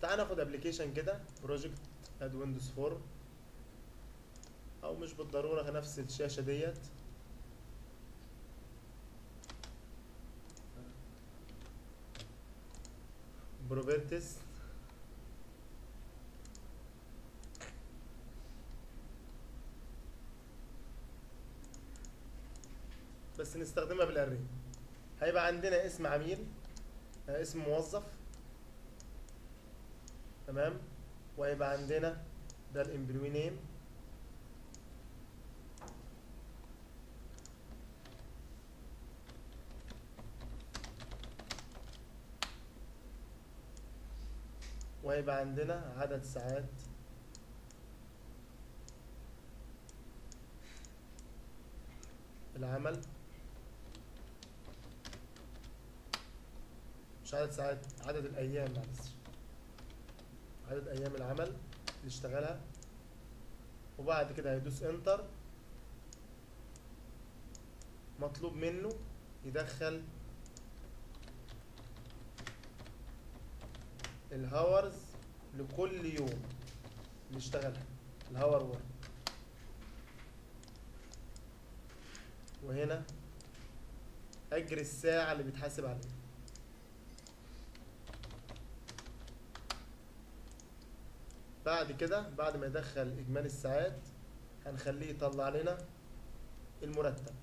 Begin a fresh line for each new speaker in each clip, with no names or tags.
تعال ناخد ابلكيشن كده بروجكت اد ويندوز 4 او مش بالضروره نفس الشاشه ديت بروبرتس بس نستخدمها بالاري هيبقى عندنا اسم عميل آه، اسم موظف تمام وهيبقى عندنا ده الامبلوي نيم وهيبقى عندنا عدد ساعات العمل مش عدد ساعات عدد الايام معلش عدد ايام العمل اللي اشتغلها وبعد كده هيدوس انتر مطلوب منه يدخل الهاورز لكل يوم اللي اشتغلها الهاور وورك وهنا اجر الساعة اللي بيتحاسب عليها بعد كده بعد ما يدخل اجمالي الساعات هنخليه يطلع لنا المرتب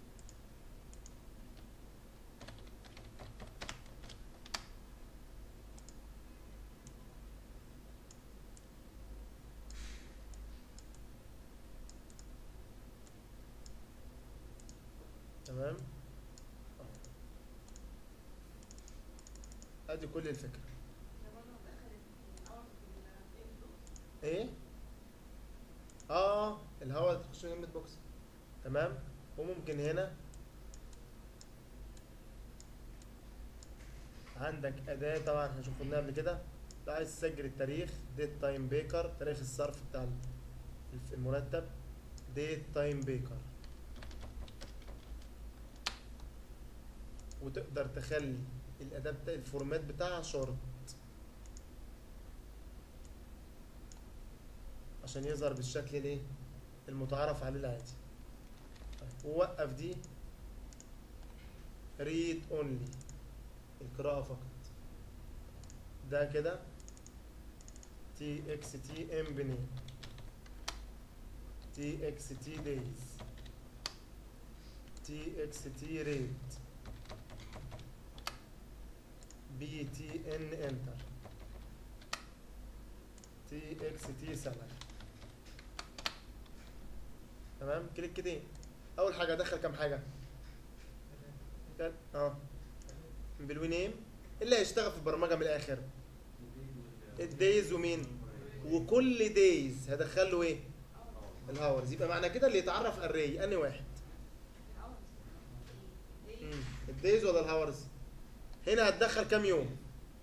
تمام ادي كل الفكره ايه اه الهواء تخش من بوكس تمام وممكن هنا عندك اداه طبعا احنا شفناها قبل كده لو عايز تسجل التاريخ ديت تايم بيكر تاريخ الصرف بتاع الف- المرتب ديت تايم بيكر وتقدر تخلي الاداه بتاع الفورمات بتاعها شورت عشان يظهر بالشكل الايه المتعارف عليه العادي طيب ووقف دي ريد اونلي القراءة فقط ده كده تي اكس تي ام بنيم تي اكس تي دايز تي اكس تي ريت بي تي ان انتر تي اكس تي سالري تمام كليك كده اول حاجه ادخل كام حاجه كان- اه بالوي نيم اللي هيشتغل في البرمجه من الاخر الدايز ومين وكل دايز هدخل له ايه الهاورز يبقى معنى كده اللي يتعرف اري انهي واحد مم. الدايز ولا الهاورز هنا هتدخل كام يوم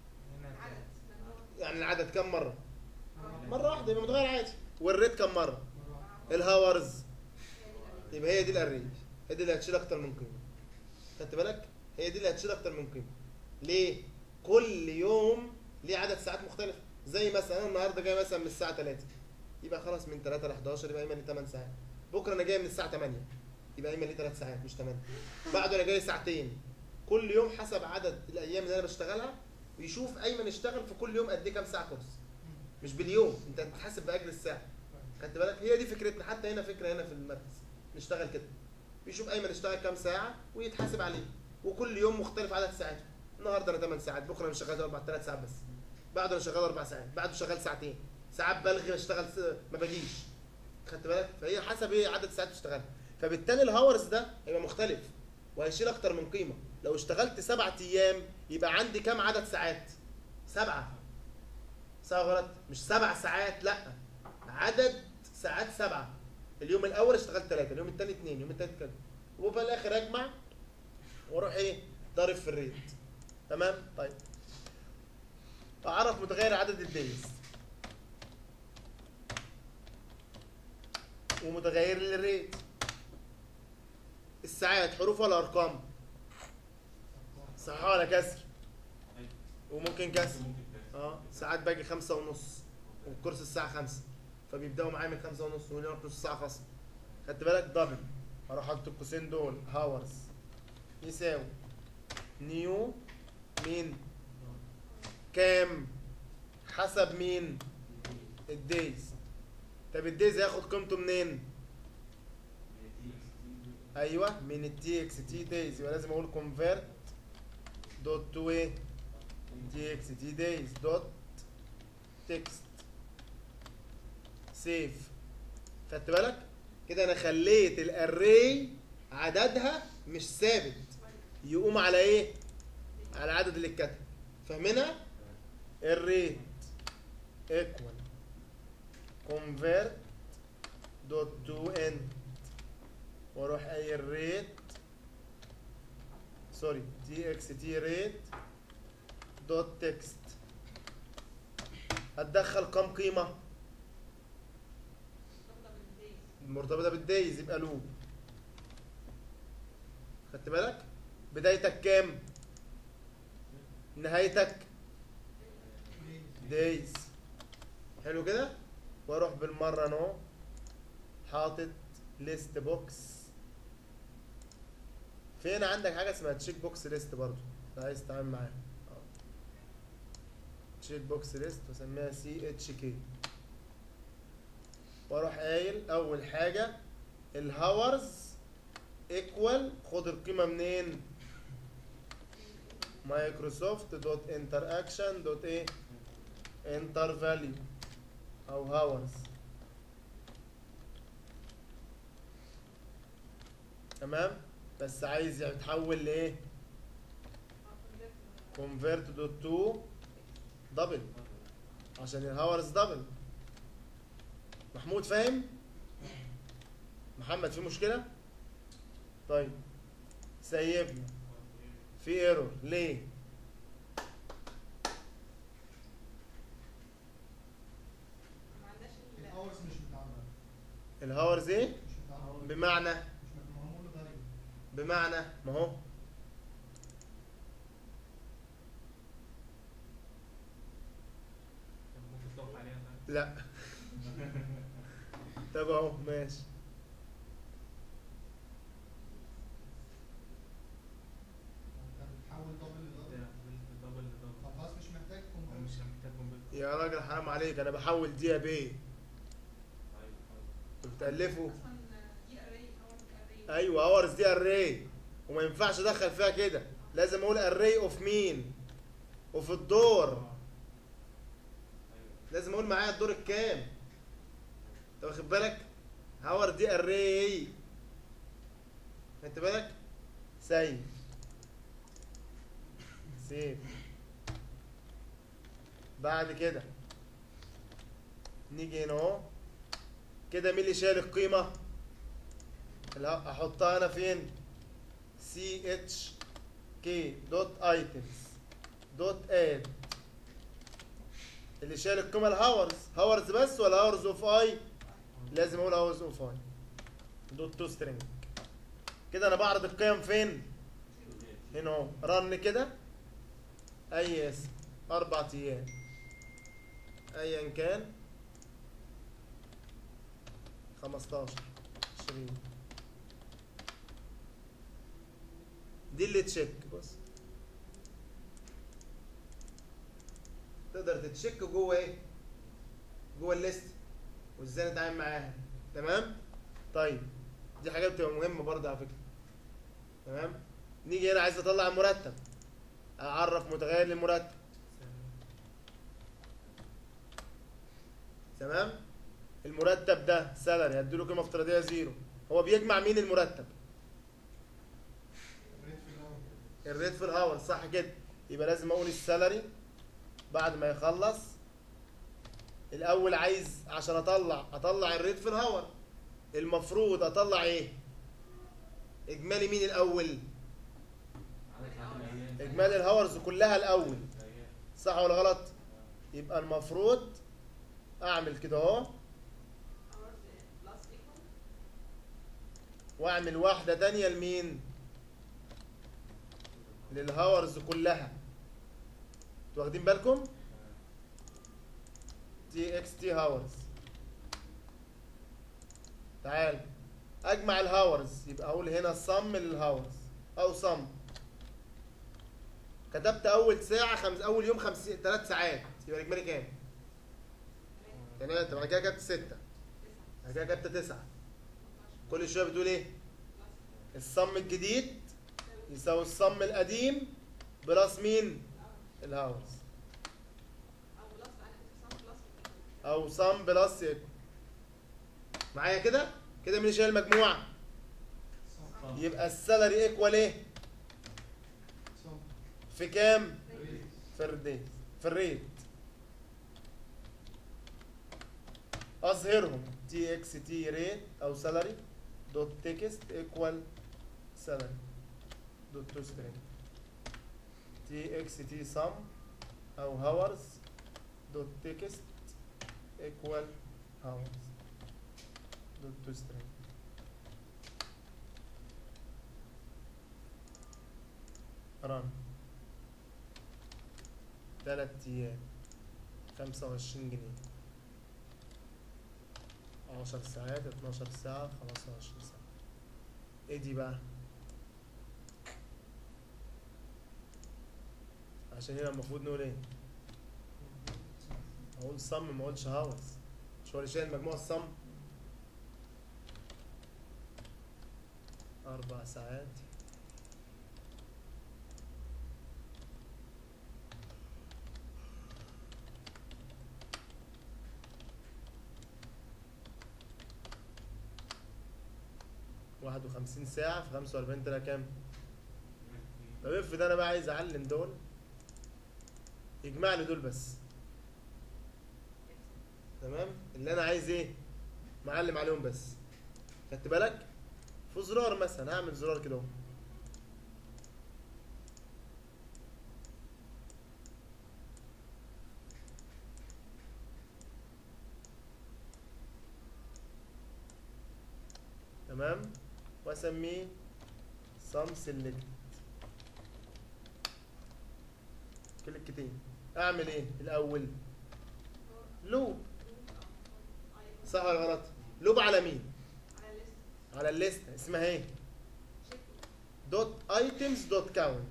يعني العدد كام مره مره واحده يبقى متغير عادي والريت كام مره الهاورز يبقى هي دي الاري هي دي اللي هتشيل اكتر من قيمه خدت بالك هي دي اللي هتشيل اكتر من قيمه ليه كل يوم ليه عدد ساعات مختلف زي مثلا انا النهارده جاي مثلا من الساعه 3 يبقى خلاص من 3 ل 11 يبقى ايمن لي 8 ساعات بكره انا جاي من الساعه 8 يبقى ايمن لي 3 ساعات مش 8 بعده انا جاي ساعتين كل يوم حسب عدد الايام اللي انا بشتغلها ويشوف ايمن اشتغل في كل يوم قد ايه كام ساعه كورس مش باليوم انت بتحاسب باجر الساعه خدت بالك هي دي فكرتنا حتى هنا فكره هنا في المركز نشتغل كده بيشوف ايمن اشتغل كام ساعه ويتحاسب عليه وكل يوم مختلف عدد ساعاته النهارده انا 8 ساعات بكره انا شغال 4 3 ساعات بس بعده انا شغال 4 ساعات بعده شغال ساعتين ساعات بلغي اشتغل س- ما باجيش خدت بالك فهي حسب ايه عدد ساعات تشتغلها فبالتالي الهاورز ده هيبقى مختلف وهيشيل اكتر من قيمه لو اشتغلت سبعة ايام يبقى عندي كام عدد ساعات سبعة سبعة غلط مش سبع ساعات لا عدد ساعات سبعة اليوم الاول اشتغلت ثلاثة اليوم الثاني اثنين اليوم الثالث كذا وفي الاخر اجمع واروح ايه ضارب في الريت تمام طيب اعرف متغير عدد الدايز ومتغير للريت الساعات حروف ولا ارقام صح ولا كسر وممكن كسر
ممكن كده.
اه ساعات باجي خمسة ونص والكورس الساعة خمسة فبيبدأوا معايا من خمسة ونص ويقولوا لي نص ساعة فصل خدت بالك دبل هروح احط القوسين دول هاورز يساوي نيو مين كام حسب مين الدايز طب الدايز هياخد قيمته منين ايوه من التي اكس تي دايز يبقى لازم اقول كونفيرت دوت تو ايه تي اكس تي دايز دوت تكست سيف خدت بالك كده انا خليت الاري عددها مش ثابت يقوم على ايه على العدد اللي اتكتب فاهمينها الريت ايكوال convert دوت تو end واروح قايل ريت سوري تي اكس تي ريت دوت تكست هتدخل كام قيمة مرتبطة بالدايز يبقى لوب خدت بالك بدايتك كام نهايتك دايز حلو كده واروح بالمره نو حاطط ليست بوكس فين عندك حاجه اسمها تشيك بوكس ليست برضو لو عايز تتعامل معاها تشيك بوكس ليست واسميها سي اتش كي واروح قايل اول حاجه الهاورز ايكوال خد القيمه منين مايكروسوفت دوت انتر اكشن دوت ايه انتر فاليو او هاورز تمام بس عايز يتحول لايه convert دوت تو دبل عشان الهاورز دبل محمود فاهم محمد في مشكله طيب سيبنا في ايرور ليه
الاورز مش متعمل
الهاورز ايه
مش متعمل
بمعنى
مش معمول غريب
بمعنى ما هو
ممكن تقف عليها طيب؟
لا طب اهو ماشي
انت بتحول دبل لدبل
دبل دبل
طب خلاص مش محتاج
هو
كونفرت
مش محتاج كونفرت
يا راجل حرام عليك انا بحول دي بيه
طيب
انتوا بتالفوا
اصلا دي اري اور دي اري
ايوه هاورز دي اري وما ينفعش ادخل فيها كده لازم اقول اري اوف مين وفي الدور
ايوه
لازم اقول معايا الدور الكام انت واخد بالك هاور دي اري خدت بالك سيف سيف بعد كده نيجي هنا اهو كده مين اللي شايل القيمه لا احطها انا فين سي اتش كي دوت ايتمز دوت اد اللي شايل القيمه الهاورز هاورز بس ولا هاورز اوف اي لازم اقول هاورز اوف اي دوت تو سترينج كده انا بعرض القيم فين هنا اهو رن كده اي اسم اربع ايام ايا كان 15 20 دي اللي تشيك بص تقدر تتشيك جوه ايه جوه الليست وازاي نتعامل معاها تمام طيب دي حاجات بتبقى مهمه برضه على فكره تمام نيجي هنا عايز اطلع المرتب اعرف متغير للمرتب تمام المرتب ده سالري هديله قيمه افتراضيه زيرو هو بيجمع مين المرتب
ريت في الاول
الريت في الهاور صح كده يبقى لازم اقول السالري بعد ما يخلص الاول عايز عشان اطلع اطلع الريت في الهاور المفروض اطلع ايه اجمالي مين الاول اجمالي الهاورز كلها الاول صح ولا غلط يبقى المفروض اعمل كده اهو
hours plus equal
واعمل واحده تانية لمين للهاورز كلها انتوا واخدين بالكم تي اكس تي هاورز تعال اجمع الهاورز يبقى اقول هنا صم للهاورز او صم كتبت اول ساعه خمس اول يوم خمس ثلاث ساعات يبقى الاجمالي كام؟ ثلاثة بعد كده كتبت ستة بعد كده كتبت تسعة كل شوية بتقول ايه؟ الصم الجديد يساوي الصم القديم بلس مين؟ الهاورز
او بلس
او
على صم بلس
صم بلس معايا كده؟ كده مين اللي شايل المجموعة؟
صم
يبقى السالري ايكوال ايه؟
صم
في كام؟
ريت
في الريت في الريت اظهرهم تي اكس تي ريت او سالري دوت تكست ايكوال سالري دوت تو سترينج تي اكس تي سم او هاورز دوت تكست ايكوال هاورز دوت تو سترينج رن تلات أيام خمسة وعشرين جنيه عشر ساعات اتناشر ساعة خمسة وعشرين ساعة ايه دي بقى؟ عشان هنا المفروض نقول ايه؟ اقول صم ما اقولش هاوس مش هو اللي شايل مجموع الصم؟ أربع ساعات واحد وخمسين ساعة في خمسة وأربعين طلع كام؟ طب افرض أنا بقى عايز أعلم دول يجمع لي دول بس تمام؟ اللي أنا عايز إيه؟ معلم عليهم بس خدت بالك؟ في زرار مثلا هعمل زرار كده اهو تمام واسميه sum select كليكتين اعمل ايه الاول لوب صح ولا غلط لوب على مين
على الليست
على الليست اسمها ايه
شيك
دوت ايتمز دوت كاونت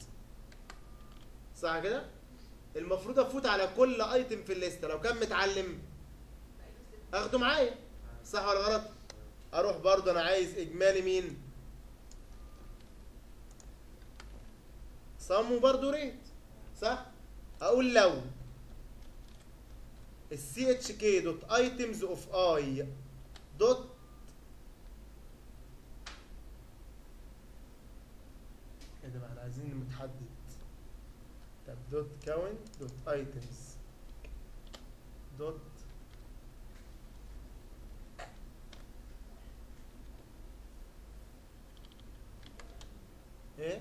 صح كده المفروض افوت على كل ايتم في الليسته لو كان متعلم اخده معايا صح ولا غلط اروح برضه انا عايز اجمالي مين صم برضه ريت صح اقول لو السي اتش كي دوت ايتمز اوف اي دوت ايه ده بقى احنا عايزين متحدد طب دوت كاونت دوت ايتمز دوت ايه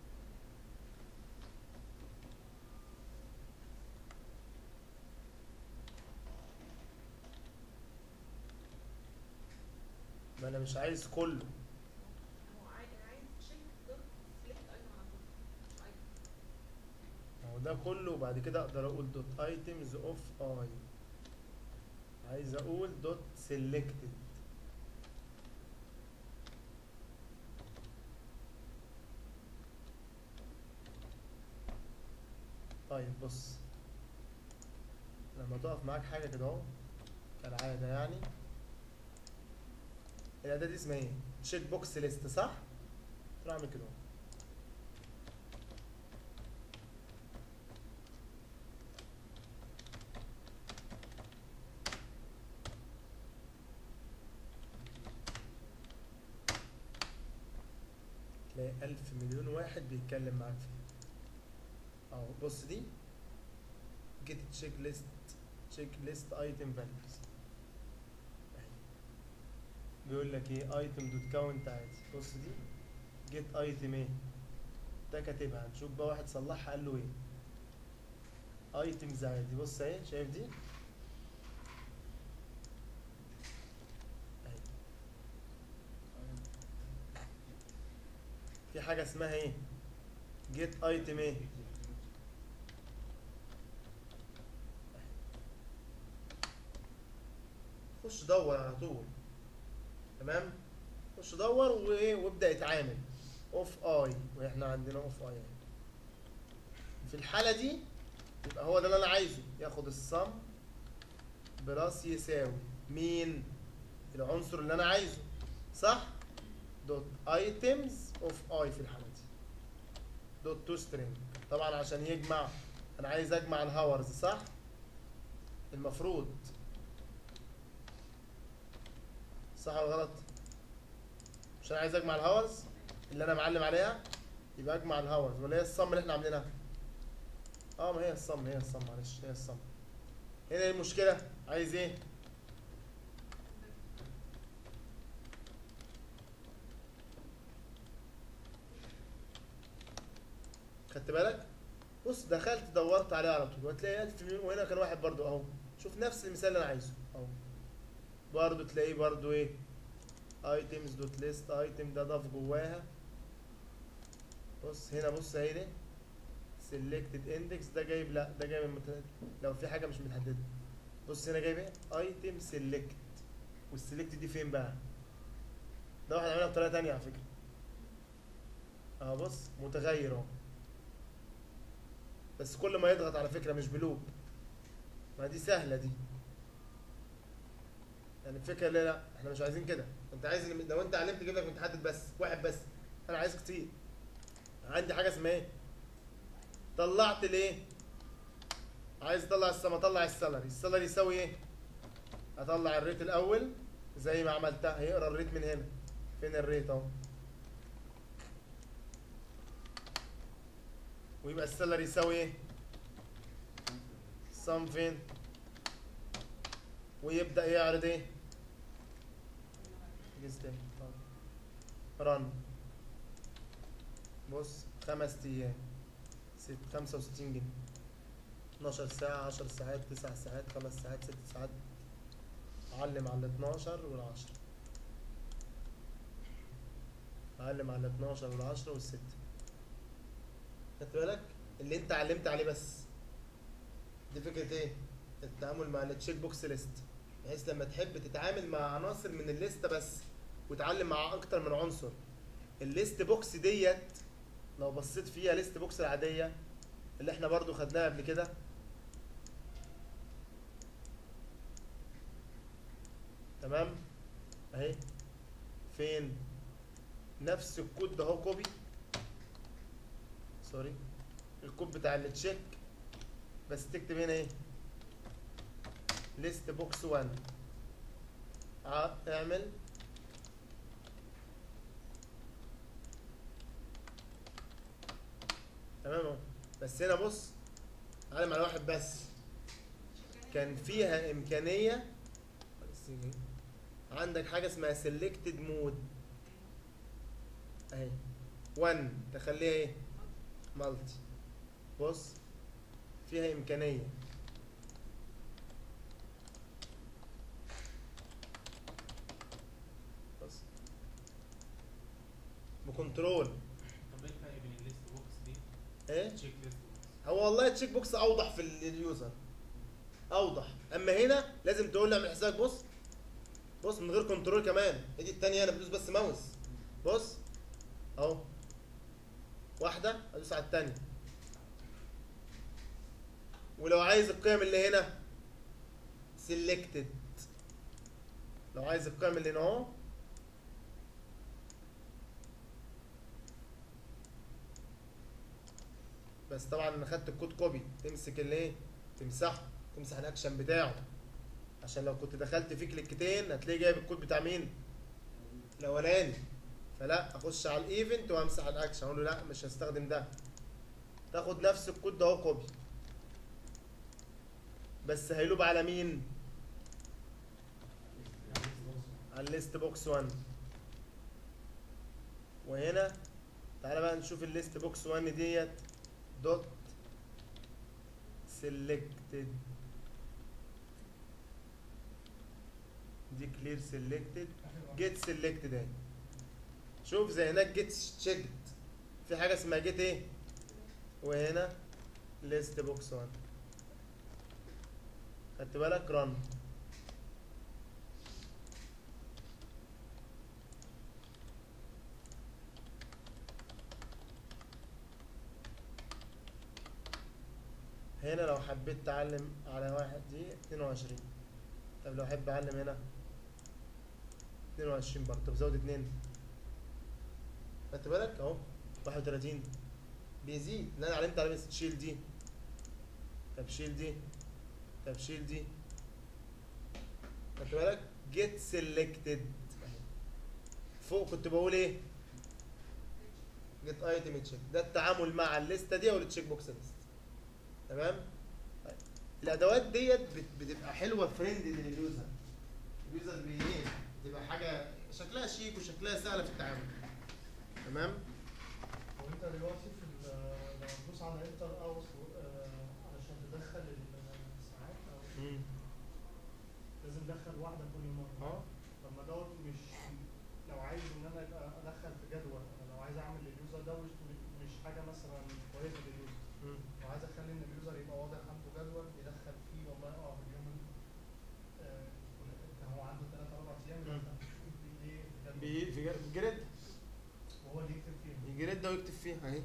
ما انا مش عايز كله
هو عايز انا عايز شيك دوت سلكت ايتم على طول مش ايتم
ما هو ده كله وبعد كده اقدر اقول دوت ايتمز اوف اي عايز اقول دوت سيلكتد طيب بص لما تقف معاك حاجه كده اهو كالعاده يعني الاداه دي اسمها ايه تشيك بوكس ليست صح تروح اعمل كده اهو تلاقي ألف مليون واحد بيتكلم معاك فيه أهو بص دي جيت تشيك ليست تشيك ليست ايتم فاليوز بيقول لك ايه ايتم دوت كاونت عادي بص دي جيت ايتم ايه ده كاتبها هنشوف بقى واحد صلحها قال له ايه ايتمز عادي بص اهي شايف دي أهي. في حاجه اسمها ايه جيت ايتم ايه خش دور على طول تمام خش دور وايه وابدا اتعامل اوف اي واحنا عندنا اوف اي في الحاله دي يبقى هو ده اللي انا عايزه ياخد الصم بلس يساوي مين العنصر اللي انا عايزه صح دوت ايتمز اوف اي في الحاله دي دوت تو سترينج طبعا عشان يجمع انا عايز اجمع الهاورز صح المفروض صح ولا غلط مش انا عايز اجمع الهاورز اللي انا معلم عليها يبقى اجمع الهاورز ولا هي الصم اللي احنا عاملينها اه ما هي الصم هي الصم معلش هي الصم هنا ايه المشكله عايز ايه خدت بالك بص دخلت دورت عليه على طول وهتلاقي 1000 مليون وهنا كان واحد برضو اهو شوف نفس المثال اللي انا عايزه اهو برضو تلاقيه برضو ايه ايتمز دوت ليست ايتم ده ضاف جواها بص هنا بص اهي دي سيلكتد اندكس ده جايب لا ده جايب المت... لو في حاجه مش متحدده بص هنا جايب ايه ايتم سيلكت والسيلكت دي فين بقى ده واحد عاملها بطريقه تانية على فكره اهو بص متغير اهو بس كل ما يضغط على فكره مش بلوب ما دي سهله دي يعني الفكره لا لا احنا مش عايزين كده انت عايز اللي- لو انت علمت تجيب لك متحدد بس واحد بس انا عايز كتير عندي حاجه اسمها ايه طلعت ليه عايز اطلع السما اطلع السالري السالري يساوي ايه اطلع الريت الاول زي ما عملتها هيقرا الريت من هنا فين الريت اهو ويبقى السالري يساوي ايه سم فين ويبدا يعرض ايه جزء تاني رن بص خمس ايام ست خمسة وستين جنيه اتناشر ساعة عشر ساعات تسع ساعات خمس ساعات ست ساعات علم على الاتناشر والعشرة علم على الاتناشر والعشرة والستة خدت بالك اللي انت علمت عليه بس دي فكرة ايه التعامل مع التشيك بوكس ليست بحيث لما تحب تتعامل مع عناصر من الليستة بس وتعلم مع اكتر من عنصر الليست بوكس ديت لو بصيت فيها ليست بوكس العادية اللي احنا برضو خدناها قبل كده تمام اهي فين نفس الكود ده اهو كوبي سوري الكود بتاع التشيك بس تكتب هنا ايه ليست بوكس 1 ع- اعمل تمام اهو بس هنا بص علم على واحد بس كان فيها امكانيه عندك حاجه اسمها سيلكتد مود اهي 1 تخليها ايه مالتي بص فيها امكانيه بص بكنترول
طب ايه الفرق بين الليست بوكس دي
ايه
تشيك ليست بوكس
هو والله التشيك بوكس اوضح في ال- اليوزر اوضح اما هنا لازم تقول له اعمل حسابك بص بص من غير كنترول كمان ايدي التانية انا بدوس بس ماوس بص اهو واحدة ادوس على التانية ولو عايز القيم اللي هنا سيلكتد لو عايز القيم اللي هنا اهو بس طبعا انا خدت الكود كوبي تمسك الايه تمسحه تمسح الاكشن بتاعه عشان لو كنت دخلت في كليكتين هتلاقي جايب الكود بتاع مين الاولاني فلا اخش على الايفنت وامسح الاكشن اقول له لا مش هستخدم ده تاخد نفس الكود ده اهو كوبي بس هيلوب على مين على الليست بوكس 1 وهنا تعالى بقى نشوف الليست بوكس 1 ديت دوت selected declare selected get selected اهي شوف زي هناك get checked في حاجه اسمها get ايه وهنا list box 1 خدت بالك run حبيت تعلم على واحد دي 22 طب لو احب اعلم هنا 22 برضه طب زود 2 خدت بالك اهو 31 بيزيد اللي انا علمت عليه بس شيل دي طب شيل دي طب شيل دي خدت بالك جيت سيلكتد فوق كنت بقول ايه جيت ايتم تشيك ده التعامل مع الليسته دي او التشيك بوكس ليست تمام طيب. الادوات ديت بت- بتبقى حلوه فريندلي لليوزر اليوزر بي ايه بتبقى حاجه شكلها شيك وشكلها سهله في التعامل تمام
هو انت دلوقتي في ال- لما تدوس على انتر او علشان تدخل الساعات او
مم.
لازم تدخل واحده كل مره
اه
طب ما دوت مش لو عايز ان انا ابقى ادخل في جدول انا لو عايز اعمل لليوزر ده مش مش حاجه مثلا كويسه لليوزر
مم.
لو عايز اخلي ان اليوزر يبقى واضح عنده جدول بيدخل فيه والله اه في اليوم ال- آه، كان هو عنده ثلاث اربع ايام
مم.
يدخل في ايه في جدول
بي- في جر- في جريد
وهو اللي يكتب فيه
الجريد ده ويكتب فيها اهي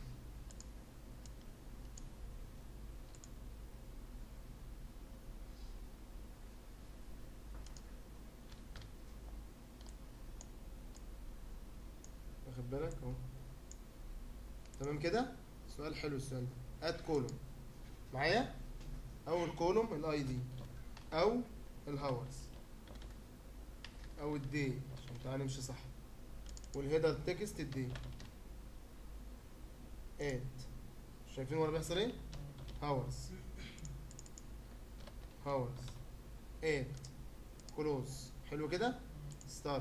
واخد بالك اهو تمام كده سؤال حلو السؤال ده اد كولوم معايا اول كولوم الاي دي او الهاورز او الدي عشان تعالى نمشي صح والهيدر تكست الدي اد شايفين ورا بيحصل ايه هاورز هاورز اد كلوز حلو كده ستارت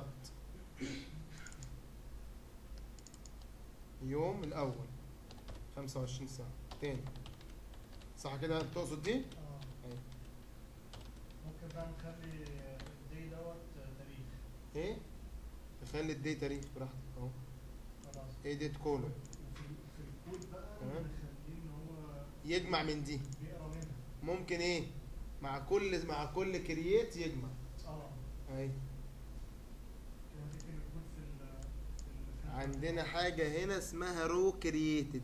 يوم الاول 25 ساعه تاني صح كده تقصد دي
اه
أيوة.
ممكن بقى نخلي الدي دوت تاريخ
ايه تخلي الدي تاريخ براحتك اهو
خلاص
ايديت كولوم
وفي في الكود بقى
تمام.
نخليه ان هو
يجمع من دي
بيقرا منها
ممكن ايه مع كل مع كل كرييت يجمع
اه
اهي
كده تكتب الكود في ال في ال-
عندنا حاجة هنا اسمها رو كرييتد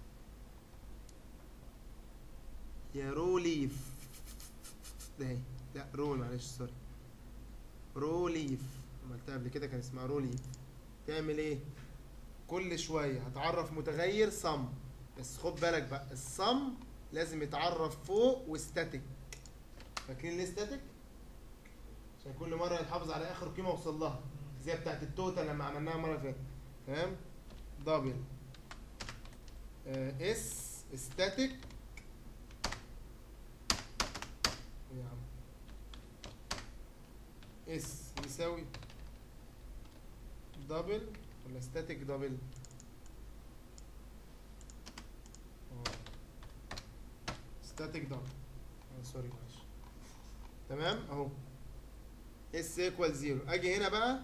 يا رو ليف ده اهي لا رو معلش سوري رو ليف عملتها قبل كده كان اسمها رو ليف تعمل ايه كل شوية هتعرف متغير صم بس خد بالك بقى الصم لازم يتعرف فوق وستاتيك فاكرين ليه ستاتيك عشان كل مرة يحافظ على اخر قيمة وصل لها زي بتاعت التوتال لما عملناها المره اللي فاتت تمام دبل آه اس ستاتيك يا عم اس يساوي دبل ولا ستاتيك دبل ستاتيك دبل آه سوري معلش تمام اهو اس ايكوال زيرو اجي هنا بقى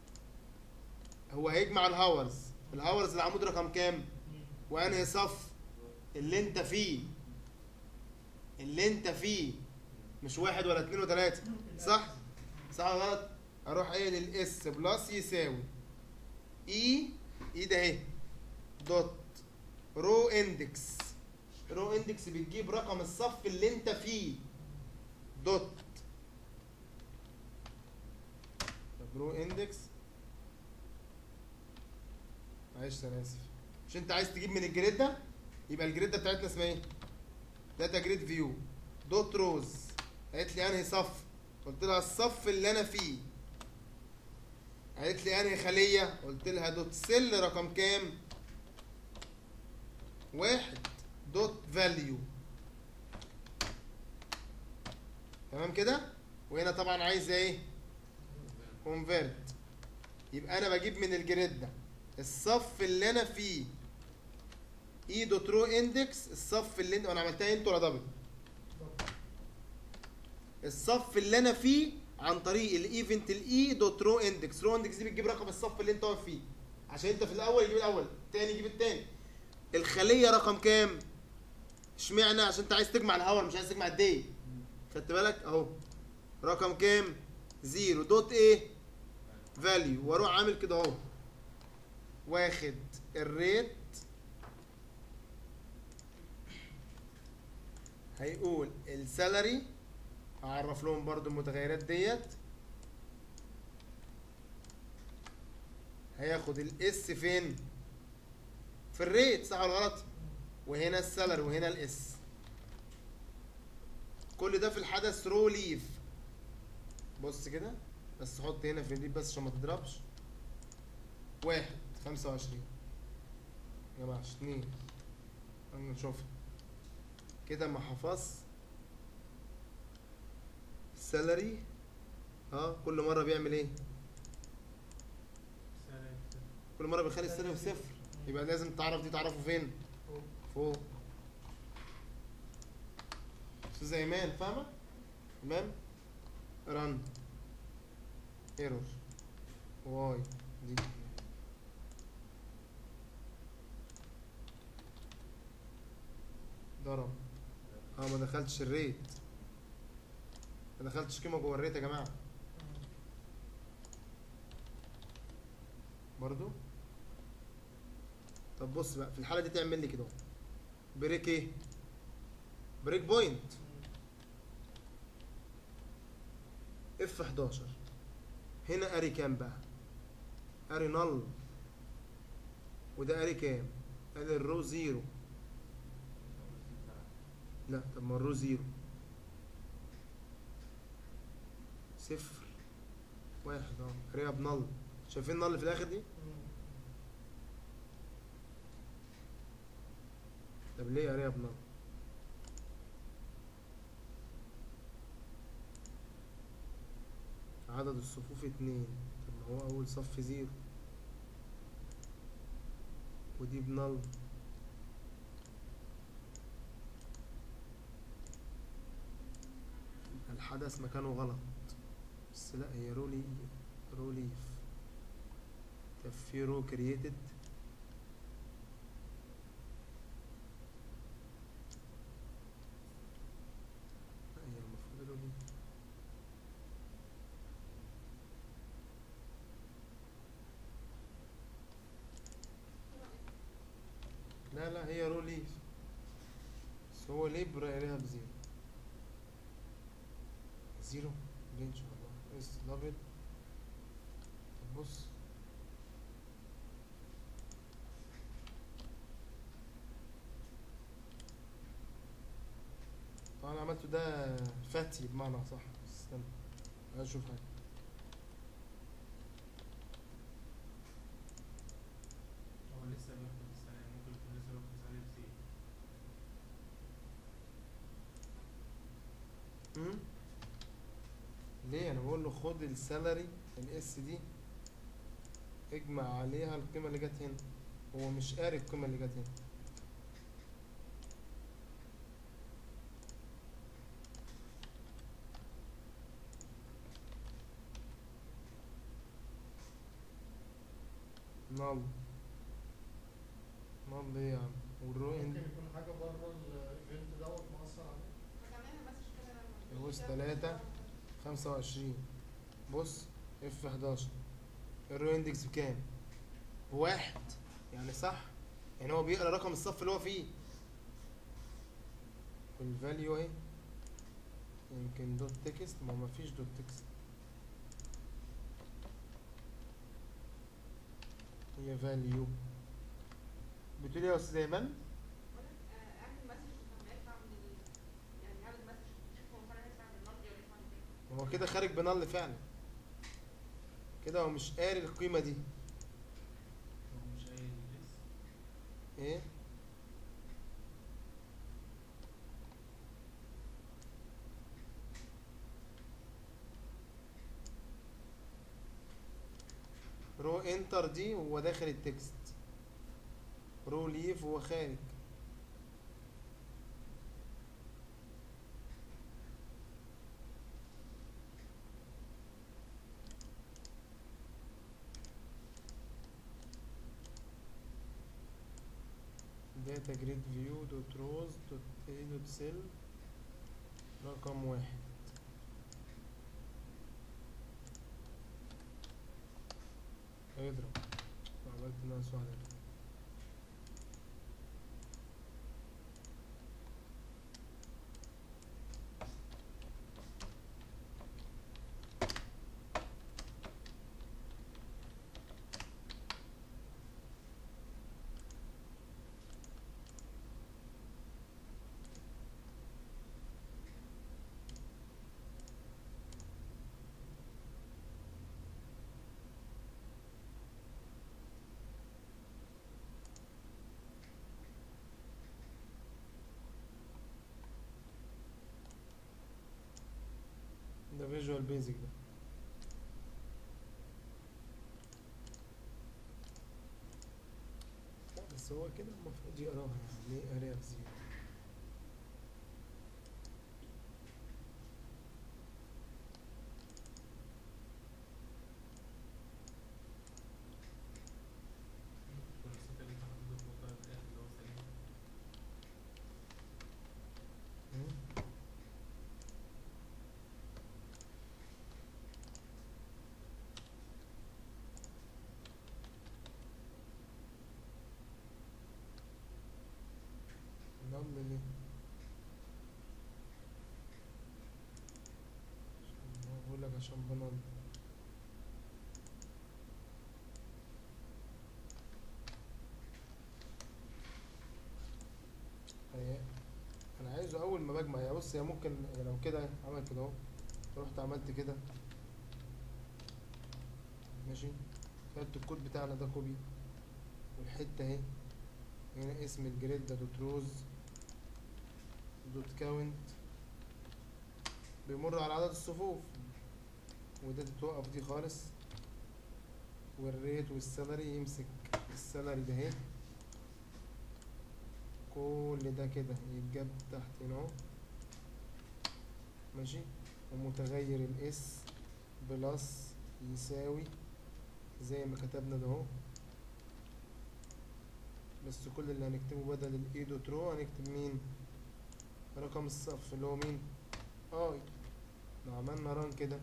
هو هيجمع الهاورز الهاورز العمود رقم كام وانهي صف اللي انت فيه اللي انت فيه مش واحد ولا اتنين وتلاته صح صح ولا غلط اروح قايل الاس بلس يساوي اي اي ده اهي دوت رو اندكس رو اندكس بتجيب رقم الصف اللي انت فيه دوت طب رو اندكس معلش انا اسف مش انت عايز تجيب من الجريد ده يبقى الجريد ده بتاعتنا اسمها ايه داتا جريد فيو دوت روز قالت لي انهي صف قلت لها الصف اللي انا فيه قالت لي انهي خليه قلت لها دوت سيل رقم كام واحد دوت فاليو تمام كده وهنا طبعا عايزه ايه كونفيرت يبقى انا بجيب من الجريد ده الصف اللي انا فيه اي دوت رو اندكس الصف اللي انت انا عملتها انت ولا دبل الصف اللي انا فيه عن طريق الايفنت الاي دوت رو اندكس رو اندكس دي بتجيب رقم الصف اللي انت واقف فيه عشان انت في الاول يجيب الاول الثاني يجيب الثاني الخليه رقم كام اشمعنى عشان انت عايز تجمع الهاور مش عايز تجمع الدي خدت بالك اهو رقم كام زيرو دوت ايه فاليو واروح عامل كده اهو واخد الريت هيقول السالري هعرف لهم برضو المتغيرات ديت هياخد الاس فين في الريت صح ولا غلط وهنا السالري وهنا الاس كل ده في الحدث رو ليف بص كده بس حط هنا في الليف بس عشان ما تضربش واحد خمسة وعشرين يا جماعة اتنين انا نشوفها كده ما حفظ السالري اه كل مرة بيعمل ايه
سالري
كل مرة بيخلي السالري بصفر يبقى لازم تعرف دي تعرفه فين
فوق.
فوق استاذ ايمان فاهمة تمام رن ايرور واي دي ضرب اه ما دخلتش الريت ما دخلتش قيمة جوه الريت يا جماعة برضو طب بص بقى في الحالة دي تعمل لي كده اهو. بريك ايه بريك بوينت اف 11 هنا اري كام بقى اري نل وده اري كام قال الرو زيرو لا طب ما الرو زيرو صفر واحد اه اريها بنل شايفين النل في الاخر دي طب ليه اريها بنل عدد الصفوف اتنين طب ما هو اول صف زيرو ودي بنل الحدث مكانه غلط بس لا هي رولي روليف طب في رو كرييتد لا هي المفروض روليف لا لا هي رو ليف بس هو ليه برقلها بزيرو زيرو ليه ان شاء الله اس دبل طب بص طبعا انا عملته ده فاتي بمعنى صح استنى عايز اشوف حاجه
هو لسه بياخد السالري ممكن يكون لسه بياخد السالري بزيرو
امم ليه انا بقول له خد السالري الاس دي اجمع عليها القيمه اللي جت هنا هو مش قاري القيمه اللي جت هنا نل نل ايه يا عم والرو
ممكن
ان
يكون حاجه بره الايفنت دوت مؤثر عليه
هتعملها بس كده لما
يبص تلاتة خمسة وعشرين بص اف 11 الرو اندكس بكام؟ بواحد يعني صح يعني هو بيقرا رقم الصف اللي هو فيه والفاليو اهي يمكن دوت تكست ما هو مفيش دوت تكست هي فاليو بتقول ايه يا استاذ ايمن؟
بقولك، آه، اعمل مسج لما يطلع من ال يعني اعمل مسج شوف هو فعلا يطلع من النقد ولا يطلع من ايه
هو كده خارج بنل فعلا كده هو مش قاري القيمة دي
هو مش قايل لسه
ايه رو انتر دي وهو داخل التكست رو ليف وهو خارج داتا جريد فيو دوت روز دوت اي دوت سيل رقم واحد اضرب عملت ناقص واحد ده فيجوال بيزك ده لا بس هو كده المفروض يقراها يعني ليه قاريها في زيرو
والست اللي تحت ده فوق ده في الآخر اللي هو سليم
مم. نعمل ليه؟ عشان هو بقول لك عشان بنض هي انا عايزه اول ما بجمع يا بص يا ممكن لو كده عمل كده اهو رحت عملت كده ماشي خدت الكود بتاعنا ده كوبي والحته اهي هنا اسم الجريد ده دوت روز دوت كاونت بيمر على عدد الصفوف وده تتوقف دي خالص والريت والسالري يمسك السالري ده اهي كل ده كده يتجاب تحت هنا اهو ماشي ومتغير الاس بلس يساوي زي ما كتبنا ده اهو بس كل اللي هنكتبه بدل الاي دوت رو هنكتب مين رقم الصف اللي هو مين اي لو عملنا ران كده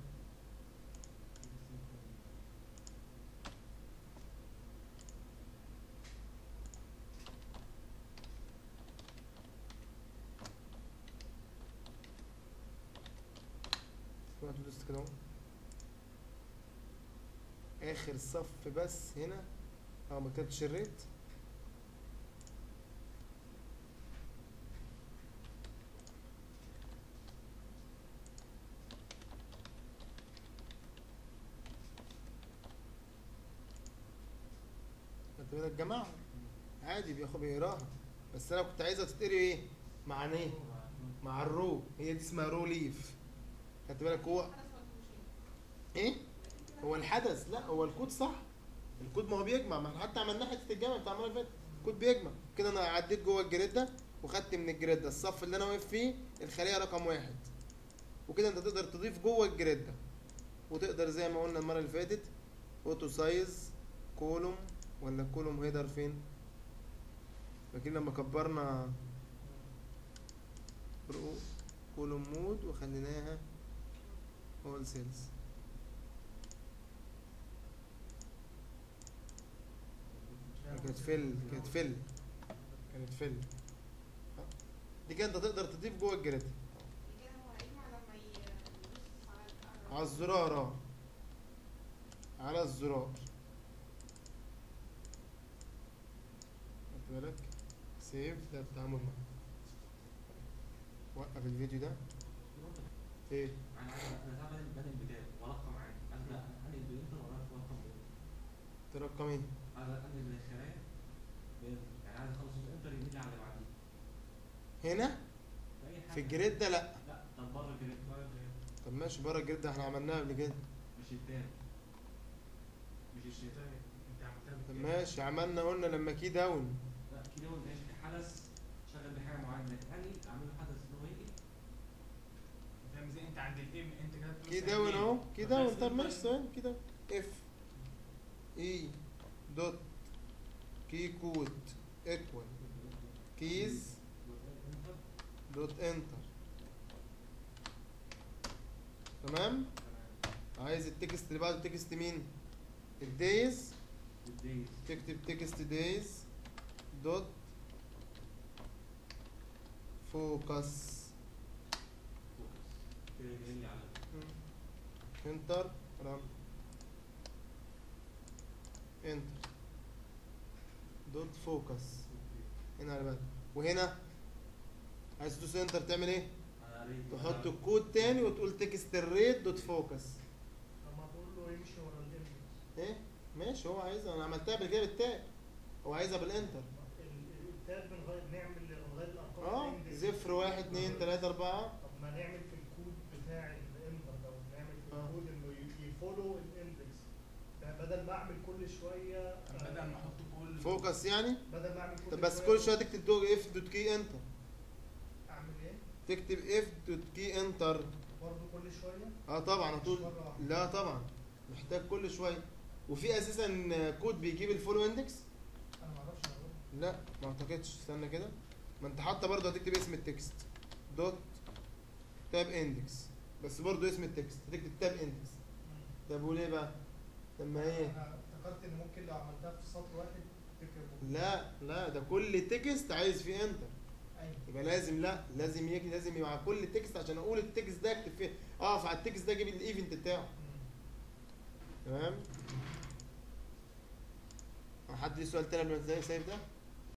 سمعتوا دوست كده اهو اخر صف بس هنا اه ما كتبتش الريت خدت بالك يا جماعه عادي بياخد بيقراها بس انا كنت عايزها تتقري ايه مع ايه مع الرو هي دي اسمها رو ليف خدت بالك هو
حدث ولا مش
ايه هو الحدث لا هو الكود صح الكود ما هو بيجمع ما احنا حتى عملنا حته الجمع بتاع المره اللي فاتت الكود بيجمع كده انا عديت جوه الجريد ده وخدت من الجريد ده الصف اللي انا واقف فيه الخليه رقم واحد وكده انت تقدر تضيف جوه الجريد ده وتقدر زي ما قلنا المره اللي فاتت اوتو سايز كولوم ولا كولوم هيدر فين فاكرين لما كبرنا رو كولوم مود وخليناها اول سيلز كانت فل كانت فل كانت فل دي كده انت تقدر تضيف جوه الجريد
كده هو هيجمع لما ي- يدوس على ال-
على الزرار اه على الزرار خدت بالك سيف ده التعامل معاه وقف الفيديو ده ايه
انا انا ساعات بدل بدل بتاعي ورقم عادي انا انقل بالانتر ولا رقم
ترقم ايه
انا انقل من الخلايا بال- يعني عايز اخلص الانتر يجي لي على اللي بعديه
هنا
في اي حاجه
في الجريد ده لا
لا طب بره كده
طب ماشي بره الجريد ده احنا عملناها قبل كده
مش التاني مش الشتاء
الشتاء انت عملتها
طب
بالكده.
ماشي عملنا قلنا لما كي داون
لا كده هو ماشي حدث شغل بحاجه معينه لكن انقل اعمل له حدث ان هو يجي
فاهم ازاي انت عند الام انت كتبت
كي
مثلا
داون
إيه؟
اهو كي
فتلاقي
داون طب
سيمبل-
ماشي ثواني كي داون اف اي دوت كي كود ايكوال كيز
انتر
دوت انتر تمام عايز التكست اللي بعده تكست مين الدايز
والدايز
تكتب تكست دايز دوت فوكس
فوكس كده جاي لي على
انتر رام انتر دوت فوكس هنا على بالك وهنا عايز تدوس انتر تعمل ايه
انا قريت
تحط الكود تاني وتقول تكست الريت دوت فوكس
طب ما تقول له يمشي ورا الانبوكس
ايه ماشي هو عايزها انا عملتها قبل كده بالتاب هو عايزها بالانتر
التاب بنغير نعمل نغير الارقام
اه
الإندكس.
صفر واحد اتنين تلاتة اربعة
طب ما نعمل في الكود بتاع الانتر لو كل شويه آه،
بدل ما احط كل
فوكس يعني
بدل ما اعمل كل
طب بس كل شويه تكتب دوج اف دوت كي انتر
اعمل ايه؟
تكتب اف دوت كي انتر
برضه كل شويه
اه طبعا
مش
هتقول
مرة واحدة.
لا طبعا محتاج كل شويه وفي اساسا كود بيجيب الفولو اندكس
انا ما اعرفش اعمله
لا ما اعتقدش استنى كده ما انت حتى برضه هتكتب اسم التكست دوت تاب اندكس بس برضه اسم التكست هتكتب تاب اندكس طب وليه بقى طب ما ايه
انا افتكرت ان ممكن لو عملتها في سطر واحد تكتب
لا لا ده كل تكست عايز فيه انتر
ايوه
يبقى لازم لا لازم يجي لازم يبقى مع كل تكست عشان اقول التكست ده اكتب فيه اقف على التكست ده اجيب الايفنت بتاعه
مم.
تمام حد ليه سؤال تاني قبل ما ازاي سايب ده